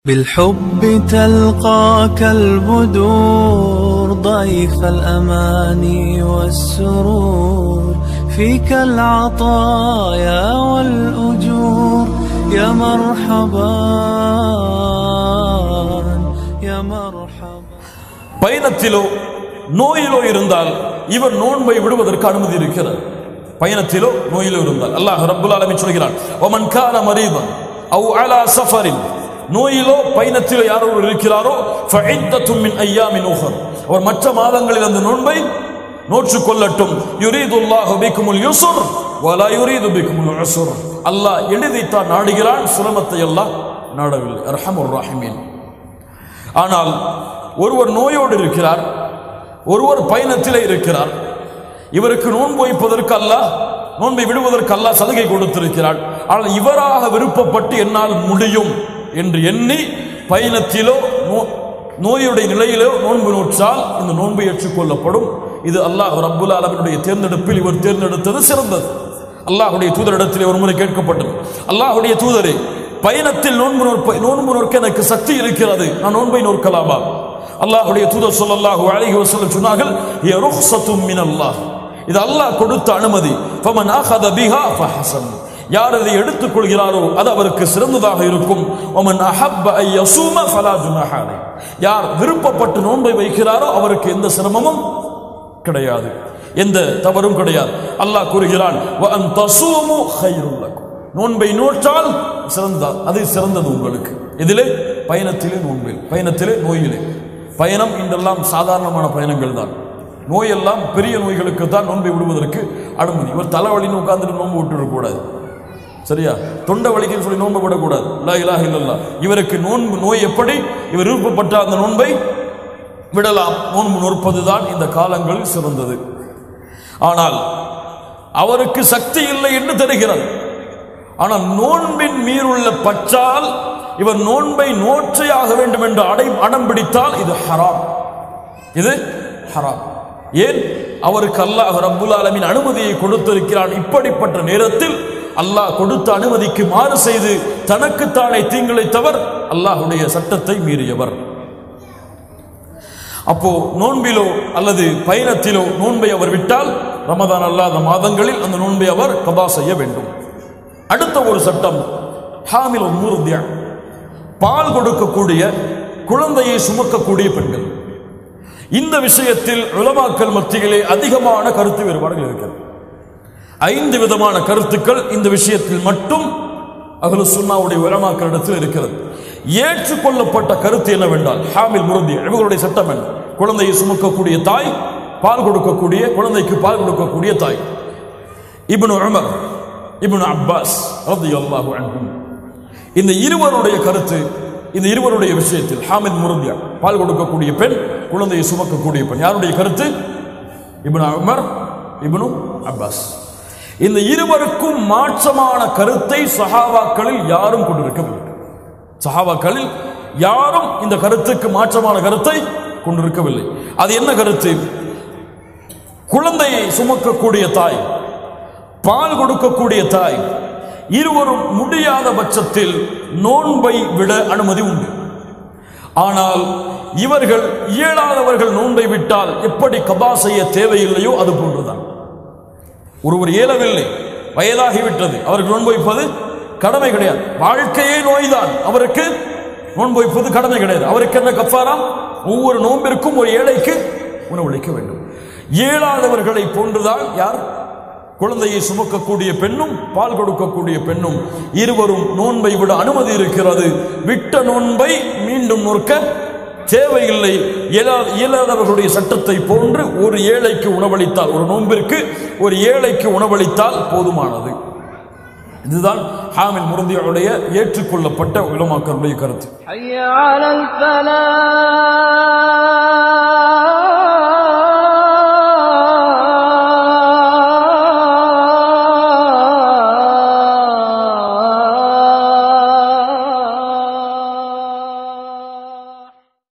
بالحب تلقاك البدور ضيف الأماني والسرور فيك العطايا والأجور يا مرحبا يا مرحبا பயணத்திலோ நோயிலோ இருந்தால் இவர் நோன்பை விடுவதற்கு அனுமதி இருக்கிறது பயணத்திலோ நோயிலோ இருந்தால் அல்லாஹ் ரப்புல் ஆலமீன் சொல்கிறான் ஒமன் கான மரீதன் அவு அலா சஃபரின் நோயிலோ பயணத்திலோ யாரோ ஒருவர் இருக்கிறாரோ ஃபஇத்தத்தும் மின் ஐயாமின் உஹர் அவர் மற்ற மாதங்களில் அந்த நோன்பை நோற்றுக் கொள்ளட்டும் யுரீதுல்லாஹு பிக்குமுல் யுஸ்ர் வலா யுரீது பிக்குமுல் உஸ்ர் அல்லாஹ் எளிதைத்தான் நாடுகிறான் சிரமத்தை எல்லாம் நாடவில்லை அர்ஹமுர் ராஹிமீன் ஆனால் ஒருவர் நோயோடு இருக்கிறார் ஒருவர் பயணத்திலே இருக்கிறார் இவருக்கு நோன்பு வைப்பதற்கு அல்லாஹ் நோன்பை விடுவதற்கு அல்லாஹ் சலுகை கொடுத்திருக்கிறார் ஆனால் இவராக விருப்பப்பட்டு என்னால் முடியும் என்று எண்ணி பயணத்திலோ நோ- நோயுடைய நிலையிலோ நோன்பு நோற்றால் இந்த நோன்பு ஏற்றுக்கொள்ளப்படும் இது அல்லாஹ் ரப்புல் ஆலமினுடைய தேர்ந்தெடுப்பில் இவர் தேர்ந்தெடுத்தது சிறந்தது அல்லாஹ்வுடைய தூதரிடத்திலே ஒரு முறை கேட்கப்பட்டது அல்லாஹ்வுடைய தூதரே பயணத்தில் நோன்பு நோற்ப நோன்பு நோற்க எனக்கு சக்தி இருக்கிறது நான் நோன்பை நோற்கலாமா அல்லாஹ்வுடைய தூதர் ஸல்லல்லாஹு அலைஹி வஸல்லம் சொன்னார்கள் "ஹிய ருக்ஸத்தும் மினல்லாஹ்." இது அல்லாஹ் கொடுத்த அனுமதி ஃபமன் அஹத பிஹா ஃபஹஸன் யார் இதை எடுத்துக் கொள்கிறாரோ அது அவருக்கு சிறந்ததாக இருக்கும் ஒமன் அஹப்ப ஐ யசூம ஃபலா ஜுனஹ அலைஹ். யார் விருப்பப்பட்டு நோன்பை வைக்கிறாரோ அவருக்கு எந்த சிரமமும் கிடையாது எந்த தவறும் கிடையாது அல்லாஹ் கூறுகிறான் "வ அன் தஸூமு ഖൈറുൽ லக்கும்." நோன்பை நோற்றால் சிறந்த அது சிறந்தது உங்களுக்கு இதிலே பயணத்திலே நோன்பில் பயணத்திலே நோயிலே பயணம் இன்றெல்லாம் சாதாரணமான பயணங்கள் தான் நோயெல்லாம் பெரிய நோய்களுக்கு தான் நோன்பை விடுவதற்கு அனுமதி இவர் தலைவலின்னு உட்கார்ந்துட்டு நோன்பு விட்டுடக்கூடாது சரியா தொண்டை வலிக்குன்னு சொல்லி நோன்பு விடக்கூடாது லா இலாஹ இல்லல்லா இவருக்கு நோன்பு நோய் எப்படி இவர் விருப்பப்பட்ட அந்த நோன்பை விடலாம் நோன்பு நோற்பதுதான் இந்த காலங்களில் சிறந்தது ஆனால் அவருக்கு சக்தி இல்லை என்று தெரிகிறது ஆனால் நோன்பின் மீறுள்ள பற்றால் இவர் நோன்பை நோற்றையாக வேண்டும் என்று அடை அடம் பிடித்தால் இது ஹராம் இது ஹராம் ஏன் அவருக்கு அல்லாஹ் ரப்புல் ஆலமின் அனுமதியை கொடுத்திருக்கிறான் இப்படிப்பட்ட நேரத்தில் அல்லாஹ் கொடுத்த அனுமதிக்கு மாறு செய்து தனக்குத்தானே தீங்கிழைத்தவர் அல்லாஹ்வுடைய சட்டத்தை மீறியவர் அப்போ நோன்பிலோ அல்லது பயணத்திலோ நோன்பை அவர் விட்டால் ரமதான் அல்லாத மாதங்களில் அந்த நோன்பை அவர் கபா செய்ய வேண்டும் அடுத்த ஒரு சட்டம் ஹாமில் மூர்தியா பால் கொடுக்கக்கூடிய குழந்தையை சுமக்கக்கூடிய பெண்கள் இந்த விஷயத்தில் உலமாக்கல் மத்தியிலே அதிகமான கருத்து வேறுபாடுகள் இருக்கிறது ஐந்து விதமான கருத்துக்கள் இந்த விஷயத்தில் மட்டும் அகலு சுன்னாவுடைய உலமாக்களிடத்தில் இருக்கிறது ஏற்றுக்கொள்ளப்பட்ட கருத்து என்னவென்றால் ஹாமில் முருதி இவர்களுடைய சட்டம் என்ன குழந்தையை சுமக்கக்கூடிய தாய் பால் கொடுக்கக்கூடிய குழந்தைக்கு பால் கொடுக்கக்கூடிய தாய் இப்னு உமர் இப்னு அப்பாஸ் ரலியல்லாஹு அன்ஹும் இந்த இருவருடைய கருத்து இந்த இருவருடைய விஷயத்தில் ஹாமித் முருந்தியா பால் கொடுக்கக்கூடிய பெண் குழந்தையை சுமக்கக்கூடிய பெண் யாருடைய கருத்து இப்னு உமர் இப்னு அப்பாஸ் இந்த இருவருக்கும் மாற்றமான கருத்தை சஹாபாக்களில் யாரும் கொண்டிருக்கவில்லை சஹாபாக்களில் யாரும் இந்த கருத்துக்கு மாற்றமான கருத்தை கொண்டிருக்கவில்லை அது என்ன கருத்து குழந்தையை சுமக்கக்கூடிய தாய் பால் கொடுக்கக்கூடிய தாய் இருவரும் முடியாத பட்சத்தில் நோன்பை விட அனுமதி உண்டு ஆனால் இவர்கள் இயலாதவர்கள் நோன்பை விட்டால் எப்படி கபா செய்ய தேவையில்லையோ அது போன்றுதான் ஒருவர் இயலவில்லை வயதாகிவிட்டது அவருக்கு நோன்பு வைப்பது கடமை கிடையாது வாழ்க்கையே நோய்தான் அவருக்கு நோன்பு வைப்பது கடமை கிடையாது அவருக்கு என்ன கஃபாரா ஒவ்வொரு நோன்பிற்கும் ஒரு ஏழைக்கு உணவளிக்க வேண்டும் இயலாதவர்களை போன்றுதான் யார் குழந்தையை சுமக்கக்கூடிய பெண்ணும் பால் கொடுக்கக்கூடிய பெண்ணும் இருவரும் நோன்பை விட அனுமதி இருக்கிறது விட்ட நோன்பை மீண்டும் நோக்க தேவையில்லை இயலா- இயலாதவர்களுடைய சட்டத்தை போன்று ஒரு ஏழைக்கு உணவளித்தால் ஒரு நோன்பிற்கு ஒரு ஏழைக்கு உணவளித்தால் போதுமானது இதுதான் ஹாமில் முருந்தியுடைய ஏற்றுக்கொள்ளப்பட்ட உலமாக்களுடைய கருத்து حي على الفلاح